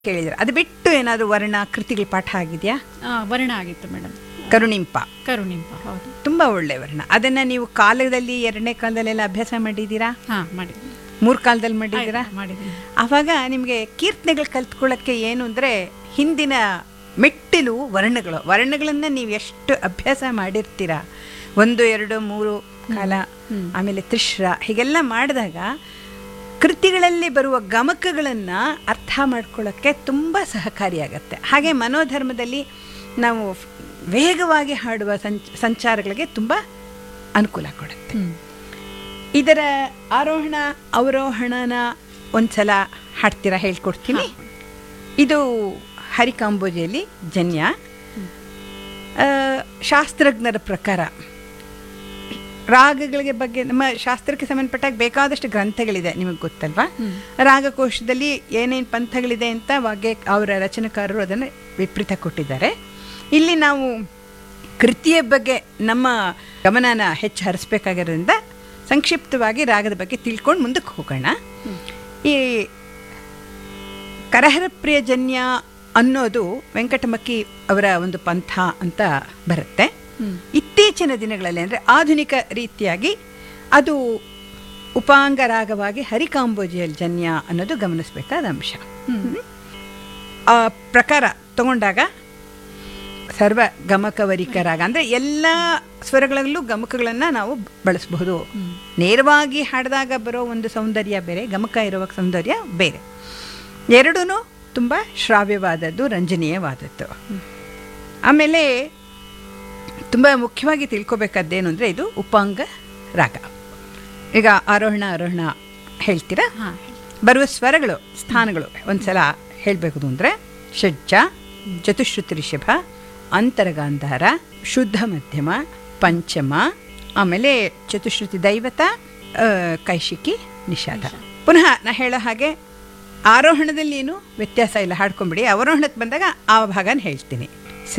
ಕೇಳಿದ್ರೆ ಅದು ಬಿಟ್ಟು ಏನಾದರೂ ವರ್ಣ ಕೃತಿಗಳ ಪಾಠ ಆಗಿದೆಯಾ ಆ, ವರ್ಣ ಆಗಿತ್ತು ಮೇಡಮ್ ಕರುಣಿಂಪ ಕರುಣಿಂಪ ಹೌದು ತುಂಬ ಒಳ್ಳೆ ವರ್ಣ ಅದನ್ನು ನೀವು ಕಾಲದಲ್ಲಿ ಎರಡನೇ ಕಾಲದಲ್ಲೆಲ್ಲ ಅಭ್ಯಾಸ ಮಾಡಿದ್ದೀರಾ ಹಾ ಮಾಡಿದ್ದೀನಿ ಮೂರು ಕಾಲದಲ್ಲಿ ಮಾಡಿದ್ದೀರಾ ಆಯ್ತು, ಮಾಡಿದ್ದೀನಿ ಆವಾಗ ನಿಮಗೆ ಕೀರ್ತನೆಗಳು ಕಲ್ತ್ಕೊಳ್ಳೋಕ್ಕೆ ಏನು ಅಂದರೆ ಹಿಂದಿನ ಮೆಟ್ಟಿಲು ವರ್ಣಗಳು ವರ್ಣಗಳನ್ನು ನೀವು ಎಷ್ಟು ಅಭ್ಯಾಸ ಮಾಡಿರ್ತೀರಾ ಒಂದು ಎರಡು ಮೂರು ಕಾಲ ಆಮೇಲೆ ತ್ರಿಶ್ರ ಹೀಗೆಲ್ಲ ಮಾಡಿದಾಗ ಕೃತಿಗಳಲ್ಲಿ ಬರುವ ಗಮಕಗಳನ್ನು ಅರ್ಥ ಮಾಡ್ಕೊಳ್ಳೋಕ್ಕೆ ತುಂಬ ಸಹಕಾರಿಯಾಗತ್ತೆ ಹಾಗೆ ಮನೋಧರ್ಮದಲ್ಲಿ ನಾವು ವೇಗವಾಗಿ ಹಾಡುವ ಸಂಚ ಸಂಚಾರಗಳಿಗೆ ತುಂಬ ಅನುಕೂಲ ಕೊಡುತ್ತೆ ಹ್ಮ್. ಇದರ ಆರೋಹಣ ಅವರೋಹಣನ ಒಂದ್ಸಲ ಹಾಡ್ತೀರಾ ಹೇಳ್ಕೊಡ್ತೀನಿ ಇದು ಹರಿಕಾಂಬೋಜಿಯಲ್ಲಿ ಜನ್ಯ ಆ, ಶಾಸ್ತ್ರಜ್ಞರ ಪ್ರಕಾರ ರಾಗಗಳಿಗೆ ಬಗ್ಗೆ ನಮ್ಮ ಶಾಸ್ತ್ರಕ್ಕೆ ಸಂಬಂಧಪಟ್ಟಾಗ ಬೇಕಾದಷ್ಟು ಗ್ರಂಥಗಳಿದೆ ನಿಮಗೆ ಗೊತ್ತಲ್ವಾ ರಾಗಕೋಶದಲ್ಲಿ ಏನೇನು ಪಂಥಗಳಿದೆ ಅಂತ ವಾಗ್ಯ ಅವರ ರಚನೆಕಾರರು ಅದನ್ನು ವಿಪರೀತ ಕೊಟ್ಟಿದ್ದಾರೆ ಇಲ್ಲಿ ನಾವು ಕೃತಿಯ ಬಗ್ಗೆ ನಮ್ಮ ಗಮನನ ಹೆಚ್ಚು ಹರಿಸ್ಬೇಕಾಗಿರೋದ್ರಿಂದ ಸಂಕ್ಷಿಪ್ತವಾಗಿ ರಾಗದ ಬಗ್ಗೆ ತಿಳ್ಕೊಂಡು ಮುಂದಕ್ಕೆ ಹೋಗೋಣ ಈ ಕರಹರ ಪ್ರಿಯಜನ್ಯ ಅನ್ನೋದು ವೆಂಕಟಮಕ್ಕಿ ಅವರ ಒಂದು ಪಂಥ ಅಂತ ಬರುತ್ತೆ ಇತ್ತೀಚಿನ ದಿನಗಳಲ್ಲಿ ಅಂದರೆ ಆಧುನಿಕ ರೀತಿಯಾಗಿ ಅದು ಉಪಾಂಗ ರಾಗವಾಗಿ ಹರಿಕಾಂಬೋಜಿಯಲ್ ಜನ್ಯ ಅನ್ನೋದು ಗಮನಿಸಬೇಕಾದ ಅಂಶ ಹ್ಮ್. ಆ ಪ್ರಕಾರ ತಗೊಂಡಾಗ ಸರ್ವ ಗಮಕವರಿಕ ರಾಗ ಅಂದರೆ ಎಲ್ಲ ಸ್ವರಗಳಲ್ಲೂ ಗಮಕಗಳನ್ನು ನಾವು ಬಳಸಬಹುದು ನೇರವಾಗಿ ಹಾಡಿದಾಗ ಬರೋ ಒಂದು ಸೌಂದರ್ಯ ಬೇರೆ ಗಮಕ ಇರುವ ಸೌಂದರ್ಯ ಬೇರೆ ಎರಡೂ ತುಂಬ ಶ್ರಾವ್ಯವಾದದ್ದು ರಂಜನೀಯವಾದದ್ದು ಆಮೇಲೆ ತುಂಬ ಮುಖ್ಯವಾಗಿ ತಿಳ್ಕೊಬೇಕಾದ್ದೇನು ಅಂದರೆ ಇದು ಉಪಾಂಗ ರಾಗ ಈಗ ಆರೋಹಣ ಆರೋಹಣ ಹೇಳ್ತೀರಾ ಹಾ ಬರುವ ಸ್ವರಗಳು ಸ್ಥಾನಗಳು ಒಂದ್ಸಲ ಹೇಳಬೇಕು ಅಂದರೆ ಷಡ್ಜ ಚತುಶ್ರುತಿ ರಿಷಭ ಅಂತರಗಾಂಧಾರ ಶುದ್ಧ ಮಧ್ಯಮ ಪಂಚಮ ಆಮೇಲೆ ಚತುಶ್ರುತಿ ದೈವತ ಆ, ಕೈಶಿಕಿ ನಿಷಾದ ಪುನಃ ನಾ ಹೇಳೋ ಹಾಗೆ ಆರೋಹಣದಲ್ಲಿ ಏನು ವ್ಯತ್ಯಾಸ ಇಲ್ಲ ಹಾಡ್ಕೊಂಬಿಡಿ ಅವರೋಹಣಕ್ಕೆ ಬಂದಾಗ ಆ ಭಾಗನ ಹೇಳ್ತೀನಿ